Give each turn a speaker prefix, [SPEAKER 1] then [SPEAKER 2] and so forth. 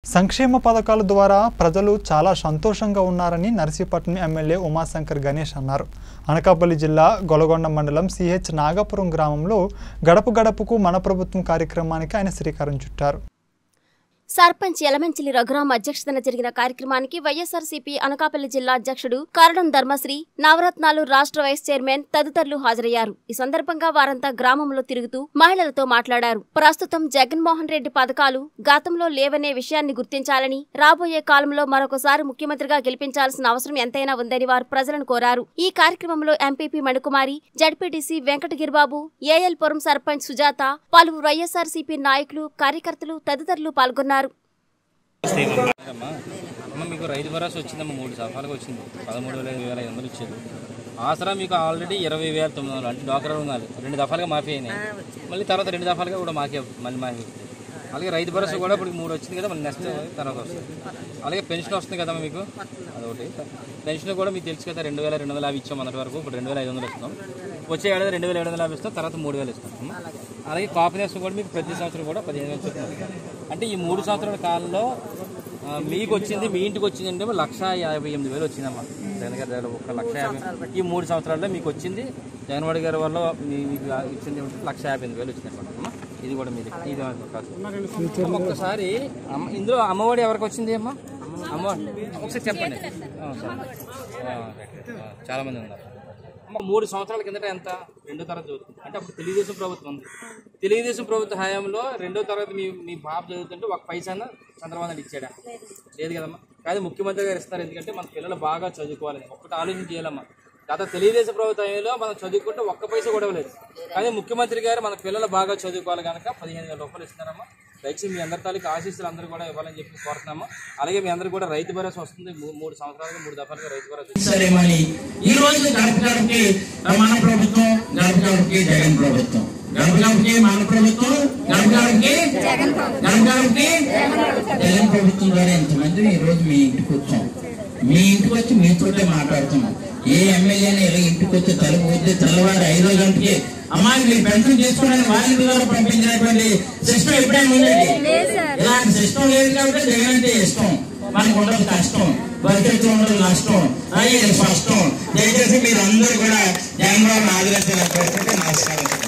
[SPEAKER 1] సంక్షేమ పథకాల ద్వారా ప్రజలు చాలా సంతోషంగా ఉన్నారని నర్సీపట్నం ఎమ్మెల్యే ఉమాశంకర్ గణేష్ అన్నారు అనకాపల్లి జిల్లా గొలగొండ మండలం సిహెచ్ నాగపురం గ్రామంలో గడప గడపకు మన ప్రభుత్వం కార్యక్రమానికి ఆయన శ్రీకారం చుట్టారు
[SPEAKER 2] సర్పంచ్ యలమంచిలి రఘురాం అధ్యక్షతన జరిగిన కార్యక్రమానికి వైఎస్ఆర్సీపీ అనకాపల్లి జిల్లా అధ్యక్షుడు కరణం ధర్మశ్రీ నవరత్నాలు రాష్ట్ర వైస్ చైర్మన్ తదితరులు హాజరయ్యారు ఈ సందర్భంగా వారంతా గ్రామంలో తిరుగుతూ మహిళలతో మాట్లాడారు ప్రస్తుతం జగన్మోహన్ రెడ్డి పథకాలు గతంలో లేవనే విషయాన్ని గుర్తించాలని రాబోయే కాలంలో మరొకసారి ముఖ్యమంత్రిగా గెలిపించాల్సిన అవసరం ఎంతైనా ఉందని వారు ప్రజలను కోరారు ఈ కార్యక్రమంలో MPP Manikumari ZPTC Venkatagiribabu AL Puram sarpanch Sujatha పలువురు వైఎస్ఆర్సీపీ నాయకులు కార్యకర్తలు తదితరులు పాల్గొన్నారు
[SPEAKER 3] అమ్మా అమ్మ మీకు రైతు భరోసా వచ్చిందమ్మా మూడు సఫాలుగా వచ్చింది పదమూడు వేల ఐదు వేల ఐదు వందలు ఇచ్చారు ఆసరా మీకు ఆల్రెడీ ఇరవై వేల తొమ్మిది వందలు అంటే డాక్టర్ రుణాలు రెండు దఫాలుగా మాఫీ అయినాయి మళ్ళీ తర్వాత రెండు దఫాలుగా కూడా మాకే మళ్ళీ మాఫీ అవుతుంది. అలాగే రైతు భరోసా కూడా ఇప్పుడు మూడు వచ్చింది కదా మళ్ళీ నెక్స్ట్ తర్వాత వస్తుంది అలాగే పెన్షన్ వస్తుంది కదమ్మా మీకు అదొకటి పెన్షన్ కూడా మీకు తెలుసు కదా రెండు వేల రెండు వందల యాభై ఇచ్చాం మొన్నటి వరకు ఇప్పుడు రెండు వేల ఐదు వందలు ఇస్తున్నాం వచ్చే ఏడాది రెండు వేల ఏడు వందల యాభై ఇస్తాం తర్వాత మూడు వేలు ఇస్తాం అమ్మా. అలాగే కాంపినేషన్ కూడా మీకు ప్రతి సంవత్సరం కూడా పదిహేను వేలు చొప్పున వస్తుంది. అంటే ఈ మూడు సంవత్సరాల కాలంలో ఆ, మీకు వచ్చింది మీ ఇంటికి వచ్చింది అంటే లక్ష యాభై ఎనిమిది వేలు వచ్చిందమ్మా జగన్ గారి దగ్గర ఒక లక్ష యాభై ఈ మూడు సంవత్సరాల్లో మీకు వచ్చింది జగన్మోహన్ గారి వల్ల మీ- మీకు ఇచ్చింది ఏమిటి? లక్ష యాభై ఎనిమిది వేలు వచ్చింది అనమాట అమ్మా ఇది కూడా మీది ఇది కాదు అమ్మ, ఒక్కసారి అమ్మ ఇందులో అమ్మఒడి ఎవరికి వచ్చింది అమ్మా అమ్మఒడి ఒకసారి చెప్పండి ఆ, సరే. ఆ, రైట్. ఆ, చాలా మంది ఉన్నారు అమ్మ మూడు సంవత్సరాల కిందట ఎంత రెండో తరగతి చదువుతుంది అంటే అప్పుడు తెలుగుదేశం ప్రభుత్వం ఉంది తెలుగుదేశం ప్రభుత్వ హయాంలో రెండో తరగతి మీ మీ బాబు చదువుతుంటే ఒక పైసాన చంద్రబాబు నాయుడు ఇచ్చాడా లేదు కదమ్మా కానీ ముఖ్యమంత్రి గారు ఇస్తారు ఎందుకంటే మన పిల్లలు బాగా చదువుకోవాలని ఒక్కటి ఆలోచన చేయాలమ్మా గత తెలుగుదేశం ప్రభుత్వ హయాంలో మనం చదువుకుంటే ఒక్క పైసా కూడా లేదు కానీ ముఖ్యమంత్రి గారు మన పిల్లలు బాగా చదువుకోవాలి కనుక పదిహేను వేల రూపాయలు ఇస్తున్నారమ్మా దయచేసి మీ అందరి తాలూకు ఆశీస్సులు అందరూ కూడా ఇవ్వాలని చెప్పి కోరుతున్నాము అలాగే మీ అందరూ కూడా రైతు భరోసా వస్తుంది మూ- మూడు సంవత్సరాలుగా మూడు దఫాలుగా రైతు భరోసా వస్తుంది.
[SPEAKER 4] సరేమని ఈ రోజు గడప గడపకి మన ప్రభుత్వం గడప గడపకి జగన్ ప్రభుత్వం గడప గడపకి మన ప్రభుత్వం గడప గడపకి గడప గడపకి జగన్ ప్రభుత్వం ద్వారా ఎంతమంది ఈ రోజు మీ ఇంటికి వచ్చాం మీ ఇంటికి వచ్చి మీతోటే మాట్లాడుతున్నాం ఏ ఎమ్మెల్యేని ఇలా ఇంటికి వచ్చి తలుపు వచ్చి తెల్లవారు ఐదో గంటకి అమ్మా మీరు పెన్షన్ చేసుకోవడానికి వాళ్ళ ఇంటి ద్వారా పంపించినటువంటి సిస్టమ్ ఎప్పుడైనా ఉందండి ఇలాంటి సిస్టమ్ లేదు కాబట్టి జగన్ అంటే ఇష్టం మనకు ఉండదు కష్టం భవిష్యత్తు ఉండదు నష్టం అయ్యేది స్పష్టం దయచేసి మీరు అందరూ కూడా జగన్ బాబు ఆదరించాలని కోరుకుంటే నమస్కారం